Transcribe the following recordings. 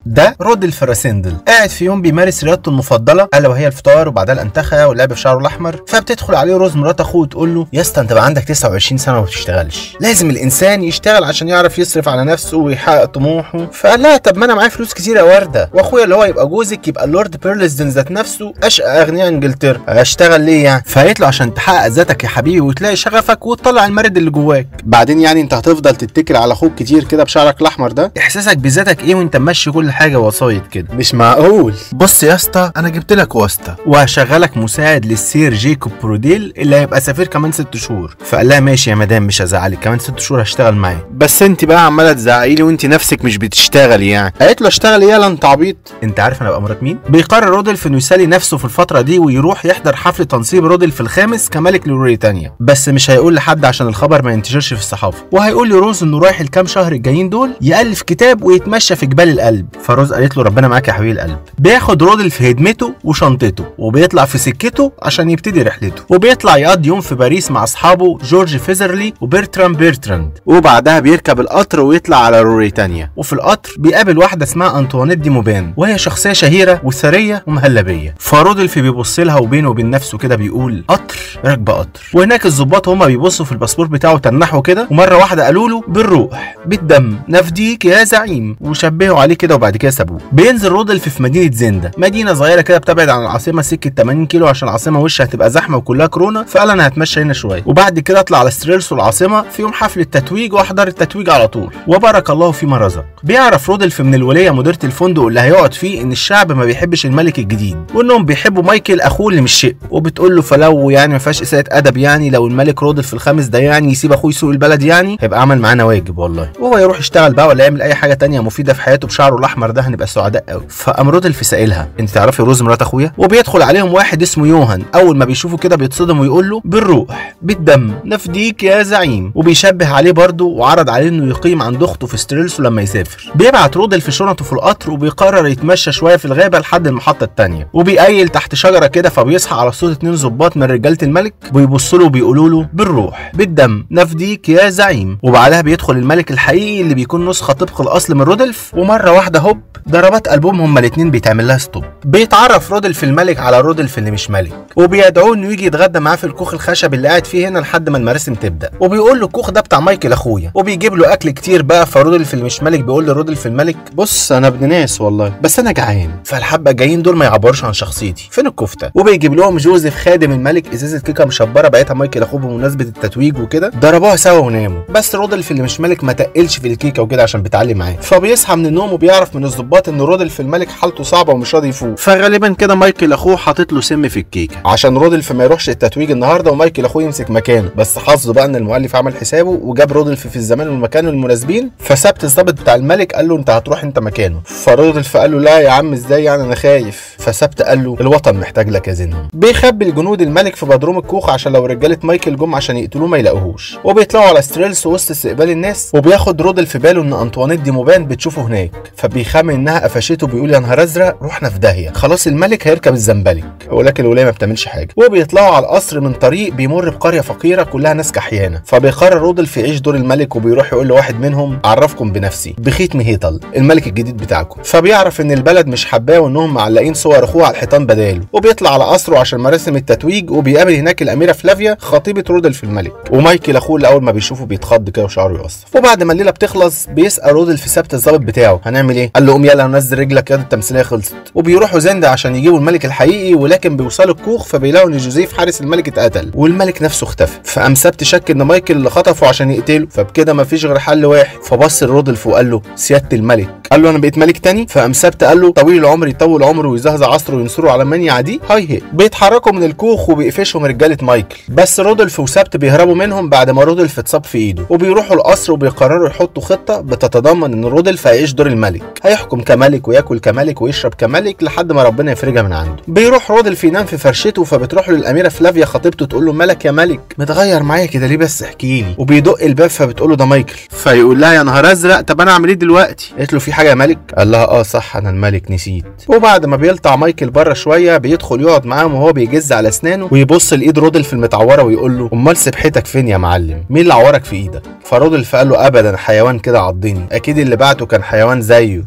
ده رودلف راسندل قاعد في يوم بيمارس رياضته المفضله الا وهي الفطار وبعدها الانتخه واللعب في شعره الاحمر فبتدخل عليه روز مرات اخوه وتقول له يا اسطى انت بقى عندك 29 سنه وما بتشتغلش لازم الانسان يشتغل عشان يعرف يصرف على نفسه ويحقق طموحه فقال لها طب ما انا معايا فلوس كتير يا ورده واخويا اللي هو يبقى جوزك يبقى اللورد بيرلزدن ذات نفسه اشقى اغنياء انجلترا اشتغل ليه يعني فقالت له عشان تحقق ذاتك يا حبيبي وتلاقي شغفك وتطلع المرد اللي جواك بعدين يعني انت هتفضل تتكل على اخوك كتير كده بشعرك الاحمر ده احساسك بذاتك ايه وانت ماشي كل حاجه وسايط كده مش معقول بص يا اسطى انا جبت لك واسطه وهشغلك مساعد للسير جيكوب بروديل اللي هيبقى سفير كمان ست شهور فقال لها ماشي يا مدام مش هزعلك كمان ست شهور هشتغل معاه بس انت بقى عماله تزعقي لي وانت نفسك مش بتشتغلي يعني قالت له اشتغل ايه يالا انت عبيط انت عارف انا ابقى مرات مين بيقرر رودلف انه يسالي نفسه في الفتره دي ويروح يحضر حفل تنصيب رودلف الخامس كملك لوريتانيا بس مش هيقول لحد عشان الخبر ما ينتشرش في الصحافه وهيقول لروز انه رايح الكام شهر الجايين دول يالف كتاب ويتمشى في جبال القلب فروز قالت له ربنا معاك يا حبيب القلب بياخد رودلف هدمته وشنطته وبيطلع في سكته عشان يبتدي رحلته وبيطلع يقضي يوم في باريس مع اصحابه جورج فيزرلي وبرترام بيرتراند وبعدها بيركب القطر ويطلع على روريتانيا وفي القطر بيقابل واحده اسمها انطوانيت دي موبان وهي شخصيه شهيره وثريه ومهلبيه فرودلف بيبص لها وبينه وبين نفسه كده بيقول قطر راكبه قطر وهناك الظباط هما بيبصوا في الباسبور بتاعه تنحوا كده ومره واحده قالوا له بالروح بالدم نفديك يا زعيم وشبهوا عليه كده وبعد كده سابوه بينزل رودلف في مدينه زندا مدينه صغيره كده بتبعد عن العاصمه سكه 80 كيلو عشان العاصمه وش هتبقى زحمه وكلها كورونا فقال انا هتمشى هنا شويه وبعد كده اطلع على ستريلس والعاصمه في يوم حفل التتويج واحضر التتويج على طول وبارك الله فيما رزق بيعرف رودلف من الوليه مديره الفندق اللي هيقعد فيه ان الشعب ما بيحبش الملك الجديد وانهم بيحبوا مايكل اخوه اللي مش شق وبتقول له فلو يعني ما فيهاش اساءه ادب يعني لو الملك رودلف الخامس ده يعني يسيب اخوه يسوق البلد يعني هيبقى عمل معانا واجب والله وهو يروح يشتغل بقى ولا يعمل اي حاجه تانية مفيده في حياته بشعره الاحمر ده هنبقى سعداء قوي فقام رودلف سائلها انت تعرفي روز مرات اخويا وبيدخل عليهم واحد اسمه يوهان اول ما بيشوفه كده بيتصدم ويقول له بالروح بالدم نفديك يا زعيم وبيشبه عليه برضه وعرض عليه انه يقيم عند اخته في ستريلسو لما يسافر بيبعت رودلف شنطه في القطر وبيقرر يتمشى شويه في الغابه لحد المحطه التانية وبيقيل تحت شجره كده فبيصحى على صوت اتنين ظباط من رجاله الملك بيبصوا له وبيقولوا له بالروح بالدم نفديك يا زعيم وبعدها بيدخل الملك الحقيقي اللي بيكون نسخه طبق الاصل من رودلف ومره واحده هوب ضربات قلبهم هما الاتنين بيتعمل لها ستوب بيتعرف رودلف الملك على رودلف اللي مش ملك وبيدعوه انه يجي يتغدى معاه في الكوخ الخشب اللي قاعد فيه هنا لحد ما المراسم تبدا وبيقول له الكوخ ده بتاع مايكل اخويا وبيجيب له اكل كتير بقى فرودلف اللي مش ملك بيقول لرودلف الملك بص انا ابن ناس والله بس انا جعان فالحبه جايين دول ما يعبروش عن شخصيتي فين الكفته وبيجيب لهم جوزيف خادم الملك ازازه كيكه مشبره بعتها مايكل اخوه بمناسبه التتويج وكده ضربوها سوا وناموا بس رودلف اللي مش ملك ما تقلش في الكيكه وكده عشان بتعلي معاه فبيصحى من النوم وبيعرف من الظباط ان رودلف الملك حالته صعبه ومش راضي يفوق فغالبا كده مايكل اخوه حاطط له سم في الكيكه عشان رودلف ما يروحش التتويج النهارده ومايكل اخوه يمسك مكانه بس حظه بقى ان المؤلف عمل حسابه وجاب رودلف في الزمان والمكان المناسبين فسبت الظابط بتاع الملك قال له انت هتروح انت مكانه فرودلف قال له لا يا عم ازاي يعني انا خايف فسبت قال له الوطن محتاج لك يا زينهم بيخبي الجنود الملك في بدروم الكوخ عشان لو رجاله مايكل جم عشان يقتلوه ما يلاقوهوش وبيطلعوا على ستريلس وسط استقبال الناس وبياخد رودل في باله ان انطوانيت دي موبان بتشوفه هناك فبيخمن انها قفشته بيقول يا نهار ازرق رحنا في داهيه خلاص الملك هيركب الزنبلك ولكن الولايه ما بتعملش حاجه وبيطلعوا على القصر من طريق بيمر بقريه فقيره كلها ناس كحيانه فبيقرر رودلف يعيش دور الملك وبيروح يقول لواحد منهم اعرفكم بنفسي بخيت مهيطل الملك الجديد بتاعكم فبيعرف ان البلد مش حباه وانهم معلقين صور اخوه على الحيطان بداله وبيطلع على قصره عشان مراسم التتويج وبيقابل هناك الاميره فلافيا خطيبه رودلف الملك ومايكل اخوه اللي اول ما بيشوفه بيتخض كده وشعره يقصف وبعد ما الليله بتخلص بيسال رودلف ثابت الظابط بتاعه هنعمل ايه قال له قوم يلا نزل رجلك يا التمثيليه خلصت وبيروحوا زندا عشان يجيبوا الملك الحقيقي ولكن بيوصلوا الكوخ فبيلاقوا ان جوزيف حارس الملك اتقتل والملك نفسه اختفى فقام ثابت شك ان مايكل اللي خطفه عشان يقتله فبكده مفيش غير حل واحد فبص لرودلف وقال له سياده الملك قال له انا بقيت ملك تاني فقام ثابت قال له طويل العمر يطول عمره ويزهزه عصره وينصره على من يعاديه هاي هي بيتحركوا من الكوخ وبيقفشهم رجاله مايكل بس رودلف وثابت بيهربوا منهم بعد ما رودلف اتصاب في ايده وبيروحوا القصر وبيقرروا يحطوا خطه بتتضمن ان رودلف هيعيش دور الملك هيحكم كملك وياكل كملك ويشرب كملك لحد ما ربنا يفرجها من عنده بيروح رودلف ينام في فرشته فبتروح له الاميره فلافيا خطيبته تقول له ملك يا ملك متغير معايا كده ليه بس احكي لي وبيدق الباب فبتقول له ده مايكل فيقول لها يا نهار ازرق طب انا اعمل ايه دلوقتي قالت له في حاجه يا ملك قال لها اه صح انا الملك نسيت وبعد ما بيلطع مايكل بره شويه بيدخل يقعد معاهم وهو بيجز على اسنانه ويبص لايد رودلف المتعوره ويقول له امال سبحتك فين يا معلم مين اللي عورك في ايدك فرودلف قال له ابدا حيوان كده عضني اكيد اللي بعته كان حيوان زيه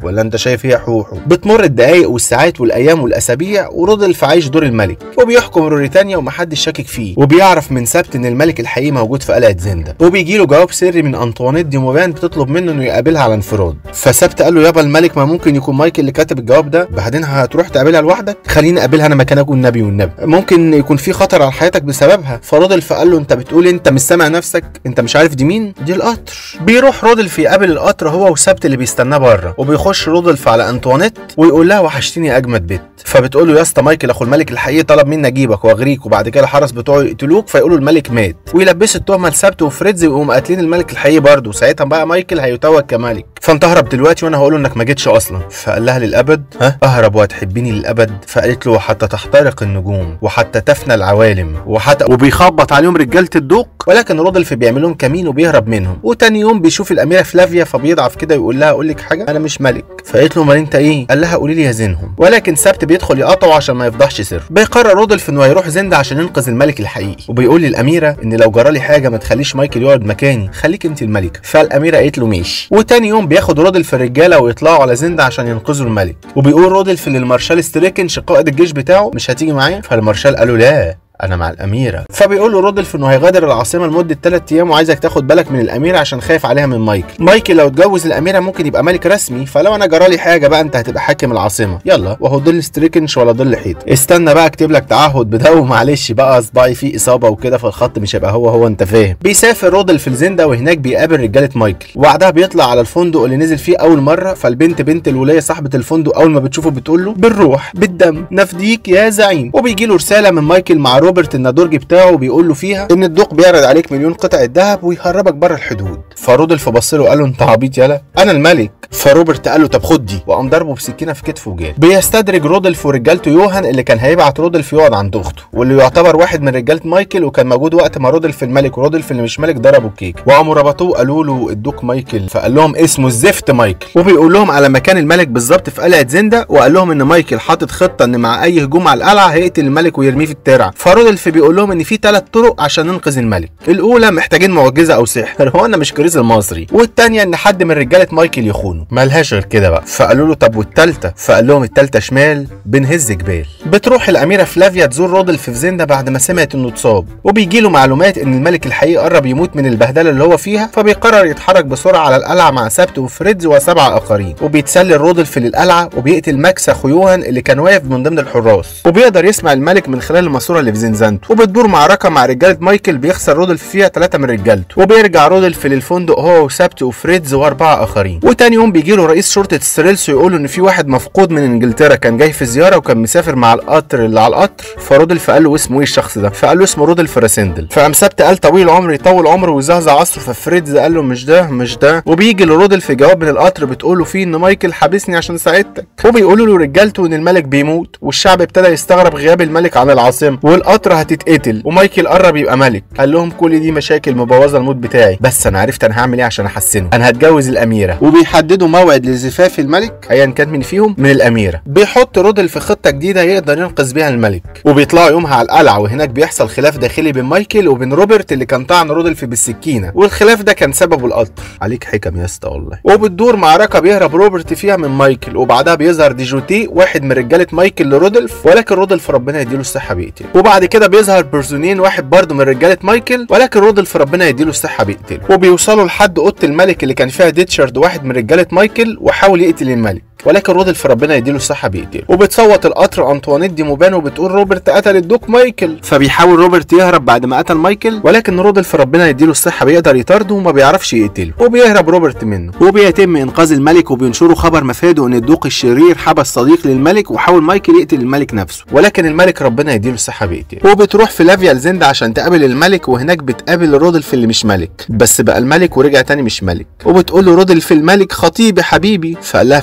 ولا انت شايف ايه يا حوحو بتمر الدقايق والساعات والايام والاسابيع ورودلف عايش دور الملك وبيحكم روريتانيا ومحدش شاكك فيه وبيعرف من سبت ان الملك الحقيقي موجود في قلعه زندا وبيجي له جواب سري من انطوانيت دي موبان بتطلب منه انه يقابلها على انفراد فسبت قال له يابا الملك ما ممكن يكون مايكل اللي كاتب الجواب ده بعدين هتروح تقابلها لوحدك خليني اقابلها انا مكانك والنبي والنبي ممكن يكون في خطر على حياتك بسببها فرودلف قال له انت بتقول انت مش سامع نفسك انت مش عارف دي مين دي القطر بيروح رودلف يقابل القطر هو وسبت اللي بيستناه بره وبيخش رودلف على انطوانيت ويقول لها وحشتني يا اجمد بيت فبتقول له يا اسطى مايكل اخو الملك الحقيقي طلب مني اجيبك واغريك وبعد كده الحرس بتوعه يقتلوك فيقولوا الملك مات ويلبسوا التهمه لسبت وفريدز ويقوموا قاتلين الملك الحقيقي برضه ساعتها بقى مايكل هيتوج كملك فانت اهرب دلوقتي وانا هقول له انك ما جيتش اصلا فقال لها للابد ها اهرب وهتحبيني للابد فقالت له حتى تحترق النجوم وحتى تفنى العوالم وحتى وبيخبط عليهم رجاله الدوق ولكن رودلف بيعمل لهم كمين وبيهرب منهم وتاني يوم بيشوف الاميره فلافيا فبيضعف كده ويقول لها اقول لك حاجه انا مش ملك فقالت له امال انت ايه قال لها قولي لي يا زينهم ولكن سبت بيدخل يقطعه عشان ما يفضحش سر بيقرر رودلف انه هيروح زندا عشان ينقذ الملك الحقيقي وبيقول للاميره ان لو جرالي حاجه ما تخليش مايكل يقعد مكاني خليك انت الملكه فالاميره قالت له ماشي وتاني يوم بياخد رودلف الرجاله ويطلعوا على زندا عشان ينقذوا الملك وبيقول رودلف للمارشال ستريكن قائد الجيش بتاعه مش هتيجي معايا فالمارشال قالوا لا انا مع الاميره فبيقول له رودلف انه هيغادر العاصمه لمده 3 ايام وعايزك تاخد بالك من الاميره عشان خايف عليها من مايكل مايكل لو اتجوز الاميره ممكن يبقى ملك رسمي فلو انا جرالي حاجه بقى انت هتبقى حاكم العاصمه يلا وهو ظل ستريكنش ولا ظل حيط استنى بقى اكتب لك تعهد بده ومعلش بقى اصبعي فيه اصابه وكده فالخط مش هيبقى هو هو انت فاهم بيسافر رودلف لزندا وهناك بيقابل رجاله مايكل وبعدها بيطلع على الفندق اللي نزل فيه اول مره فالبنت بنت الولايه صاحبه الفندق اول ما بتشوفه بتقول له بالروح بالدم نفديك يا زعيم وبيجي له رساله من مايكل مع روبرت النادورج بتاعه وبيقول له فيها ان الدوق بيعرض عليك مليون قطعه ذهب ويهربك بره الحدود فرودلف بص له قال له انت عبيط يالا انا الملك فروبرت قال له طب خد دي وقام ضربه بسكينه في كتفه وجاله بيستدرج رودلف ورجالته يوهان اللي كان هيبعت رودلف يقعد عند اخته واللي يعتبر واحد من رجاله مايكل وكان موجود وقت ما رودلف الملك ورودلف اللي مش ملك ضربوا الكيك وقاموا ربطوه قالوا له الدوق مايكل فقال لهم اسمه الزفت مايكل وبيقول لهم على مكان الملك بالظبط في قلعه زندا وقال لهم ان مايكل حاطط خطه ان مع اي هجوم على القلعه هيقتل الملك ويرميه في الترعه فرودلف بيقول لهم ان في ثلاث طرق عشان ننقذ الملك الاولى محتاجين معجزه او سحر هو انا مش كريز المصري والثانيه ان حد من رجاله مايكل يخونه ملهاش غير كده بقى فقالوا له طب والثالثه فقال لهم الثالثه شمال بنهز جبال بتروح الاميره فلافيا تزور رودلف في زندا بعد ما سمعت انه اتصاب وبيجي له معلومات ان الملك الحقيقي قرب يموت من البهدله اللي هو فيها فبيقرر يتحرك بسرعه على القلعه مع سبت وفريدز وسبعه اخرين وبيتسلل رودلف للقلعه وبيقتل ماكس اخو يوهان اللي كان واقف من ضمن الحراس وبيقدر يسمع الملك من خلال الماسوره اللي في زنزانته وبتدور معركه مع رجاله مايكل بيخسر رودلف فيها ثلاثه من رجالته وبيرجع رودلف للفندق هو وسبت وفريدز واربعه اخرين وتاني يوم بيجي له رئيس شرطه ستريلسو يقول له ان في واحد مفقود من انجلترا كان جاي في زياره وكان مسافر مع القطر اللي على القطر فرودلف قال له اسمه ايه الشخص ده فقال له اسمه رودلف راسندل فقام سبت قال طويل عمر يطول عمره ويزهزه عصره ففريدز قال له مش ده مش ده وبيجي لرودلف جواب من القطر بتقول له فيه ان مايكل حابسني عشان ساعدتك وبيقولوا له رجالته ان الملك بيموت والشعب ابتدى يستغرب غياب الملك عن العاصمه والقطر هتتقتل ومايكل قرب يبقى ملك قال لهم كل دي مشاكل مبوظه المود بتاعي بس انا عرفت انا هعمل ايه عشان احسنه انا هتجوز الاميره وبيحددوا موعد لزفاف الملك ايا كان من فيهم من الاميره بيحط رودل في خطه جديده يقدر ينقذ بيها الملك وبيطلعوا يومها على القلعه وهناك بيحصل خلاف داخلي بين مايكل وبين روبرت اللي كان طعن رودلف بالسكينه والخلاف ده كان سببه القطر عليك حكم يا اسطى والله وبتدور معركه بيهرب روبرت فيها من مايكل وبعدها بيظهر ديجوتي واحد من رجاله مايكل لرودلف ولكن رودلف ربنا يديله الصحه بيقتله وبعد كده بيظهر بيرزونين واحد برضه من رجاله مايكل ولكن رودلف ربنا يديله الصحه بيقتله وبيوصلوا لحد اوضه الملك اللي كان فيها ديتشارد واحد من رجاله مايكل وحاول يقتل الملك ولكن رودلف ربنا يديله الصحه بيقتله وبتصوت القطر انطوانيت دي موبان وبتقول روبرت قتل الدوك مايكل فبيحاول روبرت يهرب بعد ما قتل مايكل ولكن رودلف ربنا يديله الصحه بيقدر يطارده وما بيعرفش يقتله وبيهرب روبرت منه وبيتم انقاذ الملك وبينشروا خبر مفاده ان الدوق الشرير حبس صديق للملك وحاول مايكل يقتل الملك نفسه ولكن الملك ربنا يديله الصحه بيقتله وبتروح فلافيا لزندا عشان تقابل الملك وهناك بتقابل رودلف اللي مش ملك بس بقى الملك ورجع تاني مش ملك وبتقول له رودلف الملك خطيبي حبيبي فقال لها فلافيا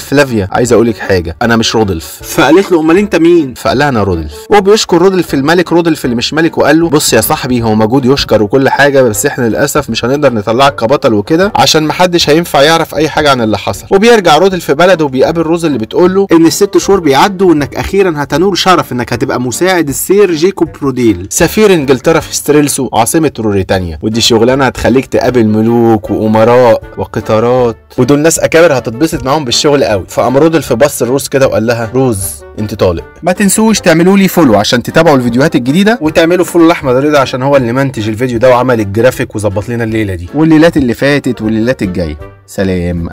عايز اقول لك حاجه انا مش رودلف فقالت له امال انت مين فقال لها انا رودلف وهو بيشكر رودلف الملك رودلف اللي مش ملك وقال له بص يا صاحبي هو موجود يشكر وكل حاجه بس احنا للاسف مش هنقدر نطلعك كبطل وكده عشان محدش هينفع يعرف اي حاجه عن اللي حصل وبيرجع رودلف بلده وبيقابل روز اللي بتقول له ان الست شهور بيعدوا وانك اخيرا هتنول شرف انك هتبقى مساعد السير جيكوب بروديل سفير انجلترا في ستريلسو عاصمه روريتانيا ودي شغلانه هتخليك تقابل ملوك وامراء وقطارات ودول ناس اكابر هتتبسط معاهم بالشغل قوي فقام رودلف بص لروز كده وقال لها روز انت طالق ما تنسوش تعملوا لي فولو عشان تتابعوا الفيديوهات الجديده وتعملوا فولو لاحمد رضا عشان هو اللي منتج الفيديو ده وعمل الجرافيك وظبط لنا الليله دي والليلات اللي فاتت والليلات الجايه سلام